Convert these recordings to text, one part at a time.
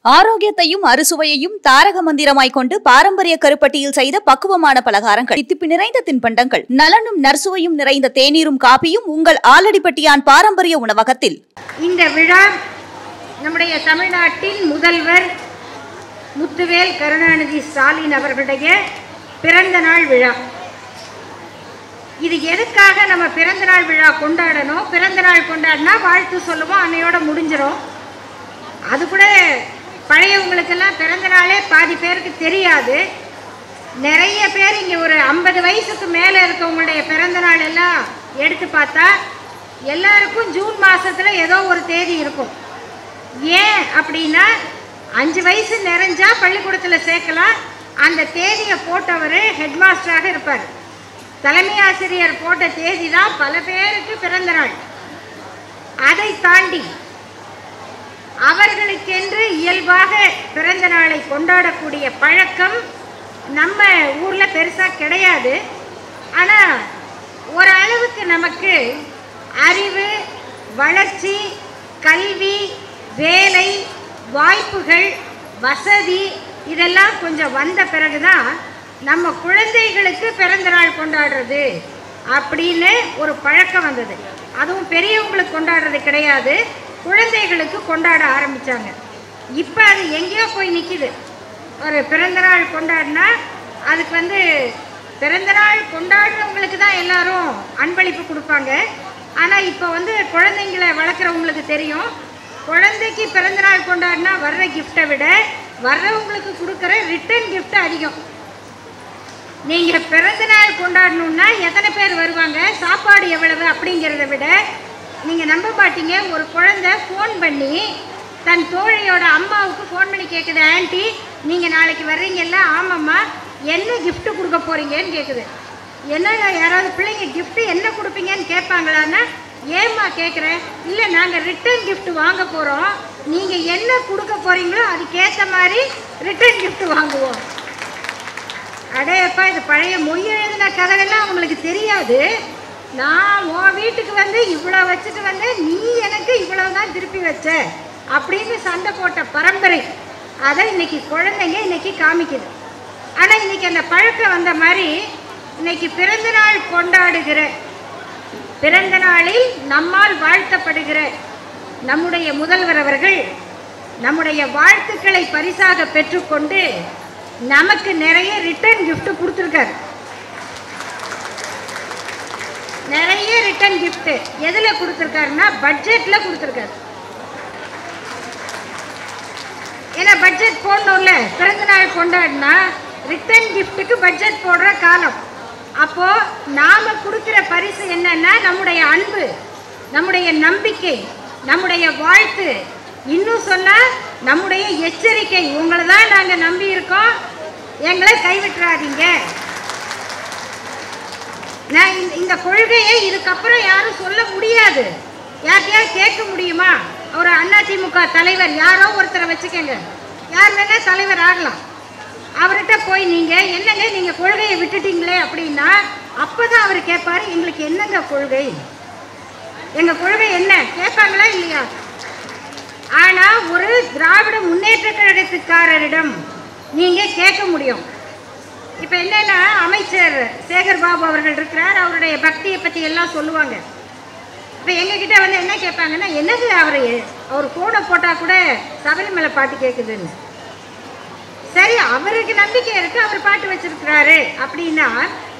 ஆரோக்கியத்தையும் அறுசுவையையும் தாரக மந்திரமாய் கொண்டு பாரம்பரிய கருப்பட்டியில் செய்த பக்குவமான பலகாரங்கள் தித்திப்பு நிறைந்த தின்பண்டங்கள் நலனும் நற்சுவையும் நிறைந்த தேநீரும் காப்பியும் உங்கள் ஆலடிப்பட்டியான் பாரம்பரிய உணவகத்தில் இந்த விழா நம்முடைய தமிழ்நாட்டின் முதல்வர் முத்துவேல் கருணாநிதி ஸ்டாலின் அவர்களுடைய பிறந்த நாள் விழா இது எதுக்காக நம்ம பிறந்த நாள் விழா கொண்டாடணும் பிறந்த நாள் கொண்டாடினா வாழ்த்து சொல்லுவோம் அன்னையோட முடிஞ்சிடும் அது கூட பழையவங்களுக்கெல்லாம் பிறந்த நாளே பாதி பேருக்கு தெரியாது நிறைய பேர் இங்கே ஒரு ஐம்பது வயசுக்கு மேலே இருக்கவங்களுடைய பிறந்த நாள் எல்லாம் எடுத்து பார்த்தா எல்லாருக்கும் ஜூன் மாதத்தில் ஏதோ ஒரு தேதி இருக்கும் ஏன் அப்படின்னா அஞ்சு வயசு நிறைஞ்சா பள்ளிக்கூடத்தில் சேர்க்கலாம் அந்த தேதியை போட்டவர் ஹெட் மாஸ்டராக இருப்பார் தலைமை ஆசிரியர் போட்ட தேதி தான் பல பேருக்கு பிறந்த நாள் அதை தாண்டி அவர்களுக்கென்று இயல்பாக பிறந்த நாளை கொண்டாடக்கூடிய பழக்கம் நம்ம ஊரில் பெருசாக கிடையாது ஆனால் ஓரளவுக்கு நமக்கு அறிவு வளர்ச்சி கல்வி வேலை வாய்ப்புகள் வசதி இதெல்லாம் கொஞ்சம் வந்த பிறகு தான் நம்ம குழந்தைகளுக்கு பிறந்த நாள் கொண்டாடுறது அப்படின்னு ஒரு பழக்கம் வந்தது அதுவும் பெரியவங்களுக்கு கொண்டாடுறது கிடையாது குழந்தைகளுக்கு கொண்டாட ஆரம்பித்தாங்க இப்போ அது எங்கேயோ போய் நிற்கிது ஒரு பிறந்தநாள் கொண்டாடினா அதுக்கு வந்து பிறந்தநாள் கொண்டாடுறவங்களுக்கு தான் எல்லாரும் அன்பளிப்பு கொடுப்பாங்க ஆனால் இப்போ வந்து குழந்தைங்களை வளர்க்குறவங்களுக்கு தெரியும் குழந்தைக்கு பிறந்தநாள் கொண்டாடினா வர்ற கிஃப்டை விட வர்றவங்களுக்கு கொடுக்குற ரிட்டர்ன் கிஃப்ட் அதிகம் நீங்கள் பிறந்த நாள் கொண்டாடணுன்னா எத்தனை பேர் வருவாங்க சாப்பாடு எவ்வளவு அப்படிங்கிறத விட நீங்கள் நம்ப மாட்டீங்க ஒரு குழந்தை ஃபோன் பண்ணி தன் தோழியோட அம்மாவுக்கு ஃபோன் பண்ணி கேட்குது ஆன்ட்டி நீங்கள் நாளைக்கு வர்றீங்கல்ல ஆமாம்மா என்ன gift கொடுக்க போகிறீங்கன்னு கேட்குது என்னங்க யாராவது பிள்ளைங்க gift என்ன கொடுப்பீங்கன்னு கேட்பாங்களான்னா ஏம்மா கேட்குறேன் இல்லை நாங்கள் ரிட்டர்ன் gift வாங்க போகிறோம் நீங்கள் என்ன கொடுக்க போகிறீங்களோ அதுக்கேற்ற மாதிரி ரிட்டர்ன் gift வாங்குவோம் அடையப்பா இது பழைய மொய் எழுதின கதையெல்லாம் அவங்களுக்கு தெரியாது நான் உன் வீட்டுக்கு வந்து இவ்வளோ வச்சுட்டு வந்து நீ எனக்கு இவ்வளோ தான் திருப்பி வச்ச அப்படின்னு சண்டை போட்ட பரம்பரை அதை இன்னைக்கு குழந்தைங்க இன்னைக்கு காமிக்குது ஆனால் இன்னைக்கு அந்த பழக்கம் வந்த மாதிரி இன்னைக்கு பிறந்த நாள் கொண்டாடுகிற பிறந்த நாளில் நம்மால் வாழ்த்தப்படுகிற நம்முடைய முதல்வர் அவர்கள் நம்முடைய வாழ்த்துக்களை பரிசாக பெற்றுக்கொண்டு நமக்கு நிறைய ரிட்டர்ன் gift கொடுத்துருக்காரு நிறைய ரிட்டர்ன் gift எதில் கொடுத்துருக்காருன்னா பட்ஜெட்டில் கொடுத்துருக்காரு ஏன்னா பட்ஜெட் போடணும்ல பிறந்த நாள் கொண்டாடினா ரிட்டர்ன் கிஃப்ட்டுக்கு பட்ஜெட் போடுற காலம் அப்போ நாம கொடுக்கிற பரிசு என்னன்னா நம்முடைய அன்பு நம்முடைய நம்பிக்கை நம்முடைய வாழ்த்து இன்னும் சொன்னா நம்முடைய எச்சரிக்கை உங்களை தான் நாங்கள் நம்பி இருக்கோம் எங்களை கைவிட்டுறாதீங்க நான் இந்த- இந்த கொள்கையை இதுக்கப்புறம் யாரும் சொல்ல முடியாது யார்கிட்டயாவது கேட்க முடியுமா ஒரு அதிமுக தலைவர் யாரோ ஒருத்தரை வச்சுக்கோங்க யார் வேணா தலைவர் ஆகலாம் அவர்கிட்ட போய் நீங்கள் என்னங்க நீங்கள் கொள்கையை விட்டுட்டீங்களே அப்படின்னா அப்போ தான் அவர் கேட்பாரு எங்களுக்கு என்னங்க கொள்கை எங்கள் கொள்கை என்ன கேட்பாங்களா இல்லையா ஆனால் ஒரு திராவிட முன்னேற்ற கழகத்துக்காரரிடம் நீங்கள் கேட்க முடியும் இப்போ என்னன்னா அமைச்சர் சேகர் பாபு அவர்கள் இருக்கிறார் அவருடைய பக்தியை பற்றி எல்லாம் சொல்லுவாங்க இப்போ எங்ககிட்ட வந்து என்ன கேட்பாங்கன்னா என்னது அவர் அவர் ஃபோனை போட்டால் கூட சபரிமலை பாட்டு கேட்குதுன்னு சரி அவருக்கு நம்பிக்கை இருக்கு அவர் பாட்டு வச்சிருக்கிறாரு அப்படின்னா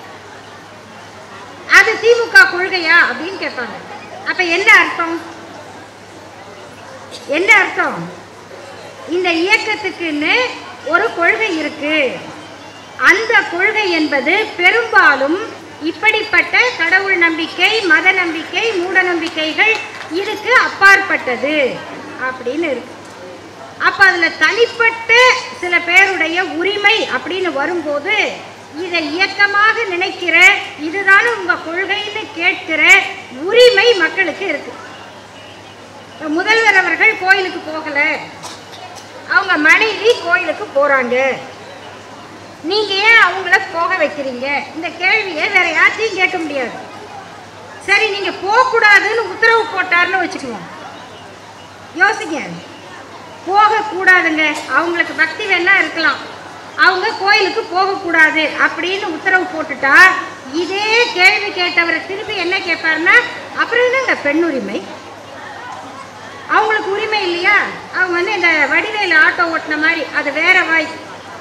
அது திமுக கொள்கையா அப்படின்னு கேட்பாங்க அப்ப என்ன அர்த்தம் என்ன அர்த்தம் இந்த இயக்கத்துக்குன்னு ஒரு கொள்கை இருக்கு அந்த கொள்கை என்பது பெரும்பாலும் இப்படிப்பட்ட கடவுள் நம்பிக்கை மத நம்பிக்கை மூட நம்பிக்கைகள் இதுக்கு அப்பாற்பட்டது அப்படின்னு இருக்கு அப்போ அதில் தனிப்பட்ட சில பேருடைய உரிமை அப்படின்னு வரும்போது இதை இயக்கமாக நினைக்கிற இதுதானே உங்கள் கொள்கைன்னு கேட்கிற உரிமை மக்களுக்கு இருக்கு இப்ப முதல்வர் அவர்கள் கோயிலுக்கு போகலை அவங்க மனைவி கோயிலுக்கு போகிறாங்க நீங்கள் ஏன் அவங்கள போக வைக்கிறீங்க இந்த கேள்வியை வேற யார்ட்டையும் கேட்க முடியாது சரி நீங்கள் போகக்கூடாதுன்னு உத்தரவு போட்டாருன்னு வச்சுக்குவோம் யோசிங்க போகக்கூடாதுங்க அவங்களுக்கு பக்தி வேணா இருக்கலாம் அவங்க கோயிலுக்கு போகக்கூடாது அப்படின்னு உத்தரவு போட்டுட்டா இதே கேள்வி கேட்டவரை திருப்பி என்ன கேட்பாருன்னா அப்புறம் என்னங்க பெண் உரிமை அவங்களுக்கு உரிமை இல்லையா அவங்க வந்து இந்த வடிவேல ஆட்டோ ஓட்டின மாதிரி அது வேற வாய்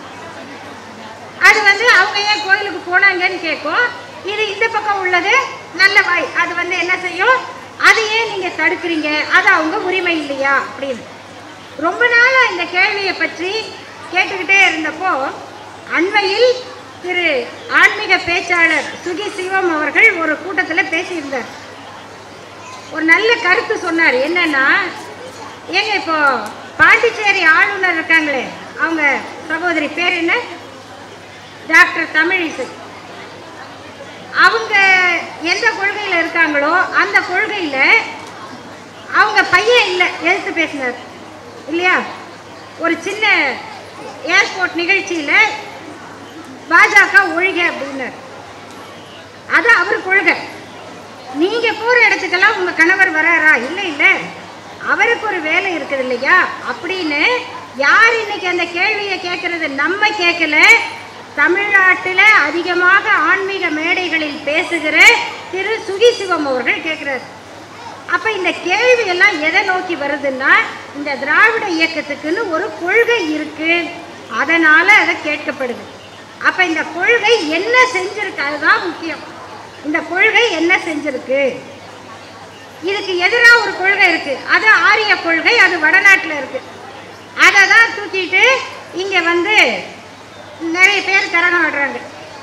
அது வந்து அவங்க ஏன் கோயிலுக்கு போனாங்கன்னு கேட்கும் இது இந்த பக்கம் உள்ளது நல்ல வாய் அது வந்து என்ன செய்யும் அது ஏன் நீங்க தடுக்கிறீங்க அது அவங்க உரிமை இல்லையா அப்படின்னு ரொம்ப நாளா இந்த கேள்வியை பற்றி கேட்டுக்கிட்டே இருந்தப்போ அண்மையில் திரு ஆன்மீக பேச்சாளர் சுகி சிவம் அவர்கள் ஒரு கூட்டத்தில் பேசியிருந்தார் ஒரு நல்ல கருத்து சொன்னார் என்னன்னா ஏங்க இப்போ பாண்டிச்சேரி ஆளுநர் இருக்காங்களே அவங்க சகோதரி பேர் என்ன டாக்டர் தமிழிசை அவங்க எந்த கொள்கையில் இருக்காங்களோ அந்த கொள்கையில் அவங்க பையன் இல்லை எழுத்து பேசினார் இல்லையா ஒரு சின்ன ஏர்போர்ட் நிகழ்ச்சியில் பாஜக ஒழிக அப்படின்னார் அது அவர் கொள்கை நீங்க போற இடத்துக்கெல்லாம் உங்க கணவர் வராரா இல்லை இல்லை அவருக்கு ஒரு வேலை இருக்குது இல்லையா அப்படின்னு யார் இன்னைக்கு அந்த கேள்வியை கேட்கறது நம்ம கேட்கல தமிழ்நாட்டில் அதிகமாக ஆன்மீக மேடைகளில் பேசுகிற திரு சுகி சிவம் அவர்கள் கேட்கிறார் அப்ப இந்த கேள்வி எல்லாம் எதை நோக்கி வருதுன்னா இந்த திராவிட இயக்கத்துக்குன்னு ஒரு கொள்கை இருக்கு அதனால அதை கேட்கப்படுது அப்ப இந்த கொள்கை என்ன செஞ்சிருக்கு அதுதான் முக்கியம் இந்த கொள்கை என்ன செஞ்சிருக்கு இதுக்கு எதிராக ஒரு கொள்கை இருக்கு அது ஆரிய கொள்கை அது வடநாட்டில் இருக்கு அதை தான் தூக்கிட்டு இங்க வந்து நிறைய பேர் கரணம் ஆடுறாங்க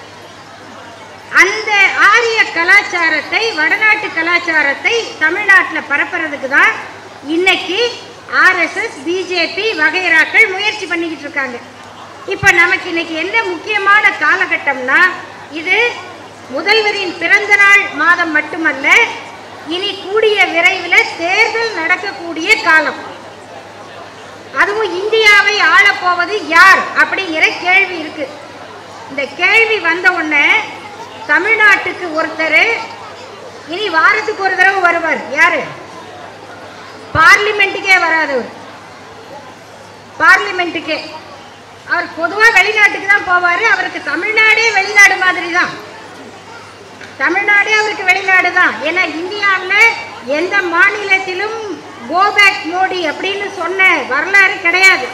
அந்த ஆரிய கலாச்சாரத்தை வடநாட்டு கலாச்சாரத்தை தமிழ்நாட்டில் பரப்புறதுக்கு தான் இன்னைக்கு ஆர்எஸ்எஸ் பிஜேபி வகைராக்கள் முயற்சி பண்ணிக்கிட்டு இருக்காங்க இப்போ நமக்கு இன்னைக்கு என்ன முக்கியமான காலகட்டம்னா இது முதல்வரின் பிறந்த நாள் மாதம் மட்டுமல்ல இனி கூடிய விரைவில் தேர்தல் நடக்கக்கூடிய காலம் அதுவும் இந்தியாவை ஆளப்போவது யார் அப்படிங்கிற கேள்வி இருக்கு இந்த கேள்வி வந்த உடனே தமிழ்நாட்டுக்கு ஒருத்தர் இனி வாரத்துக்கு ஒரு தடவை வருவார் யாரு பார்லிமெண்ட்டுக்கே வராதவர் பார்லிமெண்ட்டுக்கே அவர் பொதுவாக வெளிநாட்டுக்கு தான் போவார் அவருக்கு தமிழ்நாடே வெளிநாடு மாதிரி தான் தமிழ்நாடே அவருக்கு வெளிநாடு தான் ஏன்னா இந்தியாவில் எந்த மாநிலத்திலும் கோபேக் மோடி அப்படின்னு சொன்ன வரலாறு கிடையாது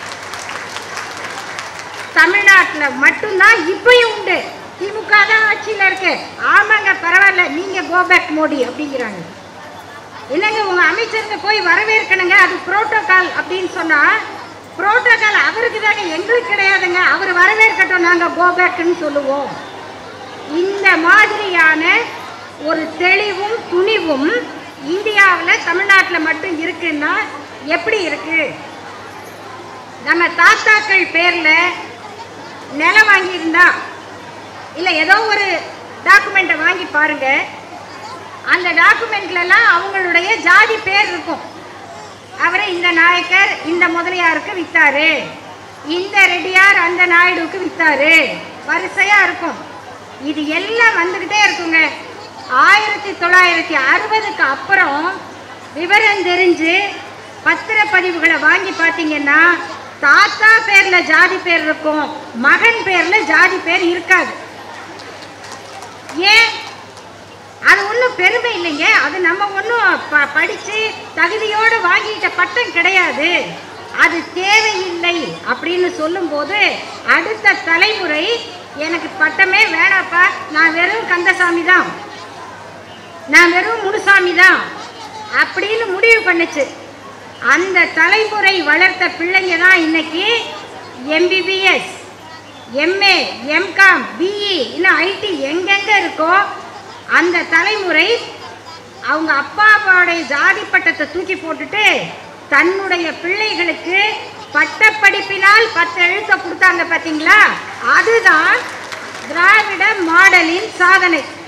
தமிழ்நாட்டில் மட்டும்தான் இப்பயும் உண்டு திமுக தான் ஆட்சியில் இருக்கு ஆமாங்க பரவாயில்ல நீங்க கோபேக் மோடி அப்படிங்கிறாங்க இல்லைங்க உங்க அமைச்சருங்க போய் வரவேற்கணுங்க அது புரோட்டோகால் அப்படின்னு சொன்னா புரோட்டோகால் அவருக்கு தாங்க எங்களுக்கு கிடையாதுங்க அவர் வரவேற்கட்டும் நாங்க கோபேக்குன்னு சொல்லுவோம் இந்த மாதிரியான ஒரு தெளிவும் துணிவும் இந்தியாவில் தமிழ்நாட்டில் மட்டும் இருக்குன்னா எப்படி இருக்கு நம்ம தாத்தாக்கள் பேரில் நிலம் வாங்கியிருந்தா இல்லை ஏதோ ஒரு டாக்குமெண்ட்டை வாங்கி பாருங்க அந்த டாக்குமெண்ட்லலாம் அவங்களுடைய ஜாதி பேர் இருக்கும் அவரை இந்த நாயக்கர் இந்த முதலியாருக்கு வித்தாரு இந்த ரெட்டியார் அந்த நாயுடுவுக்கு வித்தாரு வரிசையா இருக்கும் இது எல்லாம் வந்துக்கிட்டே இருக்குங்க ஆயிரத்தி தொள்ளாயிரத்தி அறுபதுக்கு அப்புறம் விவரம் தெரிஞ்சு பத்திரப்பதிவுகளை வாங்கி பார்த்தீங்கன்னா தாத்தா பேர்ல ஜாதி பேர் இருக்கும் மகன் பேர்ல ஜாதி பேர் இருக்காது ஏன் அது ஒன்றும் பெருமை இல்லைங்க அது நம்ம ஒன்றும் ப படித்து தகுதியோடு வாங்கிட்ட பட்டம் கிடையாது அது தேவையில்லை அப்படின்னு சொல்லும்போது அடுத்த தலைமுறை எனக்கு பட்டமே வேணாப்பா நான் வெறும் கந்தசாமி தான் நான் வெறும் முனுசாமி தான் அப்படின்னு முடிவு பண்ணுச்சு அந்த தலைமுறை வளர்த்த பிள்ளைங்க தான் இன்னைக்கு எம்பிபிஎஸ் எம்ஏ எம்காம் பிஇ இன்னும் ஐடி எங்கெங்க இருக்கோ அந்த தலைமுறை அவங்க அப்பா அப்பாவுடைய ஜாதி பட்டத்தை தூக்கி போட்டுட்டு தன்னுடைய பிள்ளைகளுக்கு பட்டப்படிப்பினால் பத்து எழுத்த கொடுத்தாங்க பார்த்தீங்களா அதுதான் திராவிட மாடலின் சாதனை